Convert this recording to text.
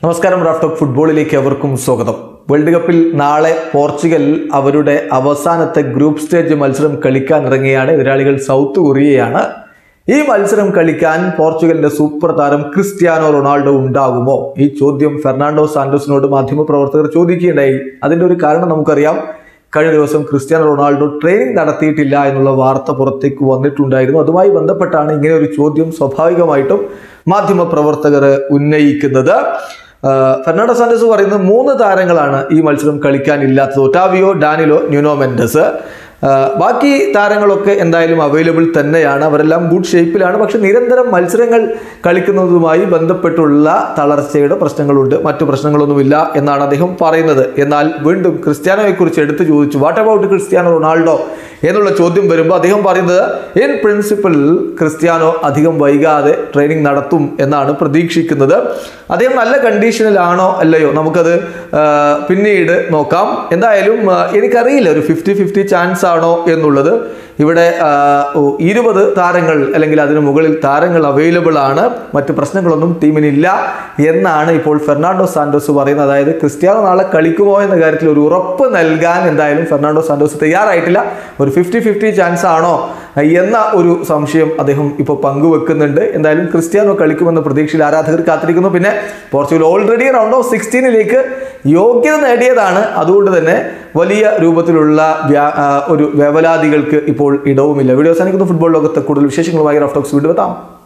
നമസ്കാരം റാഫ്റ്റോക്ക് ഫുട്ബോളിലേക്ക് അവർക്കും സ്വാഗതം വേൾഡ് കപ്പിൽ നാളെ പോർച്ചുഗൽ അവരുടെ അവസാനത്തെ ഗ്രൂപ്പ് സ്റ്റേജ് മത്സരം കളിക്കാൻ ഇറങ്ങിയാണ് എതിരാളികൾ സൗത്ത് കൊറിയയാണ് ഈ മത്സരം കളിക്കാൻ പോർച്ചുഗലിന്റെ സൂപ്പർ താരം ക്രിസ്ത്യാനോ റൊണാൾഡോ ഉണ്ടാകുമോ ഈ ചോദ്യം ഫെർണാണ്ടോ സാന്റോസിനോട് മാധ്യമപ്രവർത്തകർ ചോദിക്കുകയുണ്ടായി അതിന്റെ ഒരു കാരണം നമുക്കറിയാം കഴിഞ്ഞ ദിവസം ക്രിസ്ത്യാനോ റൊണാൾഡോ ട്രെയിനിങ് നടത്തിയിട്ടില്ല എന്നുള്ള വാർത്ത പുറത്തേക്ക് വന്നിട്ടുണ്ടായിരുന്നു അതുമായി ബന്ധപ്പെട്ടാണ് ഇങ്ങനെ ഒരു ചോദ്യം സ്വാഭാവികമായിട്ടും മാധ്യമപ്രവർത്തകർ ഉന്നയിക്കുന്നത് ആ, ഫെർണാണ്ടോ സാന്റോസ് പറയുന്നത് മൂന്ന് താരങ്ങളാണ് ഈ മത്സരം കളിക്കാനില്ലാത്തത് ഒട്ടാവിയോ ഡാനിലോ ന്യൂനോ മെൻഡസ് ആ, ബാക്കി താരങ്ങളൊക്കെ എന്തായാലും അവൈലബിൾ തന്നെയാണ് അവരെല്ലാം ഗുഡ് ഷേപ്പിലാണ് പക്ഷെ നിരന്തരം മത്സരങ്ങൾ കളിക്കുന്നതുമായി ബന്ധപ്പെട്ടുള്ള തളർച്ചയുടെ പ്രശ്നങ്ങളുണ്ട് മറ്റു പ്രശ്നങ്ങളൊന്നുമില്ല എന്നാണ് അദ്ദേഹം പറയുന്നത് എന്നാൽ വീണ്ടും ക്രിസ്ത്യാനോയെ കുറിച്ച് എടുത്തു ചോദിച്ചു വാട്ട് അബൌട്ട് ക്രിസ്ത്യാനോ റൊണാൾഡോ എന്നുള്ള ചോദ്യം വരുമ്പോൾ അദ്ദേഹം പറയുന്നത് ഇൻ പ്രിൻസിപ്പൽ ക്രിസ്ത്യാനോ അധികം വൈകാതെ ട്രെയിനിങ് നടത്തും എന്നാണ് പ്രതീക്ഷിക്കുന്നത് അദ്ദേഹം നല്ല കണ്ടീഷനിലാണോ അല്ലയോ നമുക്കത് ആ, പിന്നീട് നോക്കാം എന്തായാലും ആ, എനിക്കറിയില്ല ഒരു ഫിഫ്റ്റി ഫിഫ്റ്റി ചാൻസ് ആണോ എന്നുള്ളത് ഇവിടെ ആ, ഓ, ഇരുപത് താരങ്ങൾ അല്ലെങ്കിൽ അതിന് മുകളിൽ താരങ്ങൾ അവൈലബിൾ ആണ് മറ്റ് പ്രശ്നങ്ങളൊന്നും ടീമിനില്ല എന്നാണ് ഇപ്പോൾ ഫെർണാണ്ടോ സാന്റോസ് പറയുന്നത് അതായത് ക്രിസ്ത്യാനോ നാളെ കളിക്കുമോ എന്ന കാര്യത്തിൽ ഒരു ഉറപ്പ് നൽകാൻ എന്തായാലും ഫെർണാണ്ടോ സാന്റോസ് തയ്യാറായിട്ടില്ല ഒരു ഫിഫ്റ്റി ഫിഫ്റ്റി ചാൻസ് ആണോ എന്ന ഒരു സംശയം അദ്ദേഹം ഇപ്പോൾ പങ്കുവെക്കുന്നുണ്ട് എന്തായാലും ക്രിസ്ത്യാനോ കളിക്കുമെന്ന പ്രതീക്ഷയിൽ ആരാധകർ കാത്തിരിക്കുന്നു പിന്നെ പോർച്ചുഗൽ ഓൾറെഡി റൗണ്ട് ഓഫ് സിക്സ്റ്റീനിലേക്ക് യോഗ്യത നേടിയതാണ് അതുകൊണ്ട് തന്നെ വലിയ രൂപത്തിലുള്ള വ്യാ- ആ, ഒരു വേവലാതികൾക്ക് ഇപ്പോൾ ഇടവുമില്ല വീഡിയോ അവസാനിക്കുന്ന ഫുട്ബോൾ ലോകത്തെ കൂടുതൽ വിശേഷങ്ങളുമായി റഫ്റ്റോക്സ് വീണ്ടും എത്താം